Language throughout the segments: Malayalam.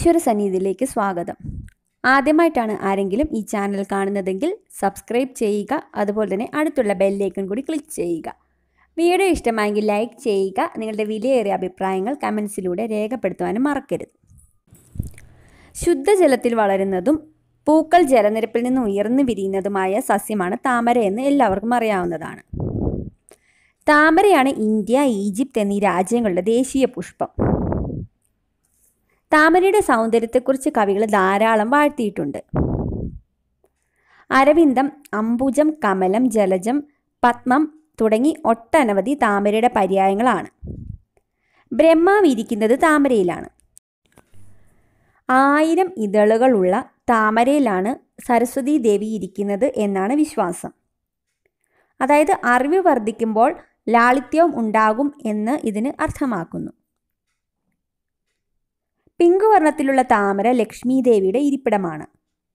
ഈശ്വര സന്നിധിയിലേക്ക് സ്വാഗതം ആദ്യമായിട്ടാണ് ആരെങ്കിലും ഈ ചാനൽ കാണുന്നതെങ്കിൽ സബ്സ്ക്രൈബ് ചെയ്യുക അതുപോലെ തന്നെ അടുത്തുള്ള ബെല്ലേക്കൺ കൂടി ക്ലിക്ക് ചെയ്യുക വീഡിയോ ഇഷ്ടമായെങ്കിൽ ലൈക്ക് ചെയ്യുക നിങ്ങളുടെ വിലയേറിയ അഭിപ്രായങ്ങൾ കമൻസിലൂടെ രേഖപ്പെടുത്തുവാനും മറക്കരുത് ശുദ്ധജലത്തിൽ വളരുന്നതും പൂക്കൾ ജലനിരപ്പിൽ നിന്ന് ഉയർന്നു വിരിയുന്നതുമായ സസ്യമാണ് താമര എന്ന് എല്ലാവർക്കും അറിയാവുന്നതാണ് താമരയാണ് ഇന്ത്യ ഈജിപ്ത് എന്നീ രാജ്യങ്ങളുടെ ദേശീയ പുഷ്പം താമരയുടെ സൗന്ദര്യത്തെക്കുറിച്ച് കവികൾ ധാരാളം വാഴ്ത്തിയിട്ടുണ്ട് അരവിന്ദം അംബുജം കമലം ജലജം പത്മം തുടങ്ങി ഒട്ടനവധി താമരയുടെ പര്യായങ്ങളാണ് ബ്രഹ്മാവ് ഇരിക്കുന്നത് താമരയിലാണ് ആയിരം ഇതളുകളുള്ള താമരയിലാണ് സരസ്വതി ദേവി ഇരിക്കുന്നത് എന്നാണ് വിശ്വാസം അതായത് അറിവ് വർദ്ധിക്കുമ്പോൾ ലാളിത്യവും ഉണ്ടാകും എന്ന് ഇതിന് അർത്ഥമാക്കുന്നു പിങ്ക് വർണ്ണത്തിലുള്ള താമര ലക്ഷ്മി ദേവിയുടെ ഇരിപ്പിടമാണ്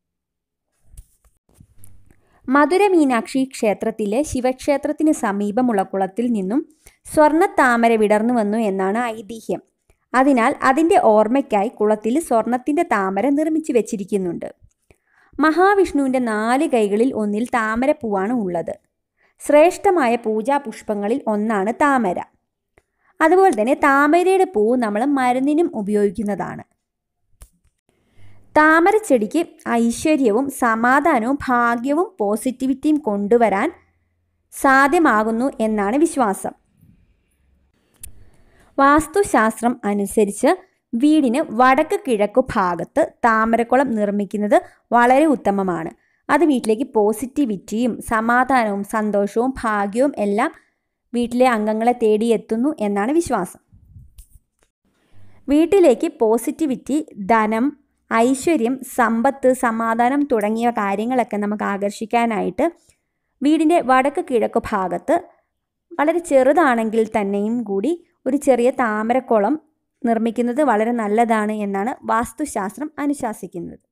മധുര മീനാക്ഷി ക്ഷേത്രത്തിലെ ശിവക്ഷേത്രത്തിന് സമീപമുള്ള കുളത്തിൽ നിന്നും സ്വർണ്ണ താമര വിടർന്നു വന്നു എന്നാണ് ഐതിഹ്യം അതിനാൽ അതിൻ്റെ ഓർമ്മയ്ക്കായി കുളത്തിൽ സ്വർണത്തിൻ്റെ താമര നിർമ്മിച്ചു വെച്ചിരിക്കുന്നുണ്ട് മഹാവിഷ്ണുവിൻ്റെ നാല് കൈകളിൽ ഒന്നിൽ താമരപ്പൂവാണ് ഉള്ളത് ശ്രേഷ്ഠമായ പൂജാപുഷ്പങ്ങളിൽ ഒന്നാണ് താമര അതുപോലെ തന്നെ താമരയുടെ പൂവ് നമ്മൾ മരുന്നിനും ഉപയോഗിക്കുന്നതാണ് താമര ചെടിക്ക് ഐശ്വര്യവും സമാധാനവും ഭാഗ്യവും പോസിറ്റിവിറ്റിയും കൊണ്ടുവരാൻ സാധ്യമാകുന്നു എന്നാണ് വിശ്വാസം വാസ്തുശാസ്ത്രം അനുസരിച്ച് വീടിന് വടക്ക് കിഴക്കു ഭാഗത്ത് താമരക്കുളം നിർമ്മിക്കുന്നത് വളരെ ഉത്തമമാണ് അത് വീട്ടിലേക്ക് പോസിറ്റിവിറ്റിയും സമാധാനവും സന്തോഷവും ഭാഗ്യവും എല്ലാം വീട്ടിലെ അംഗങ്ങളെ തേടിയെത്തുന്നു എന്നാണ് വിശ്വാസം വീട്ടിലേക്ക് പോസിറ്റിവിറ്റി ധനം ഐശ്വര്യം സമ്പത്ത് സമാധാനം തുടങ്ങിയ കാര്യങ്ങളൊക്കെ നമുക്ക് ആകർഷിക്കാനായിട്ട് വീടിൻ്റെ വടക്ക് കിഴക്ക് ഭാഗത്ത് വളരെ ചെറുതാണെങ്കിൽ തന്നെയും കൂടി ഒരു ചെറിയ താമരക്കുളം നിർമ്മിക്കുന്നത് വളരെ നല്ലതാണ് എന്നാണ് വാസ്തുശാസ്ത്രം അനുശാസിക്കുന്നത്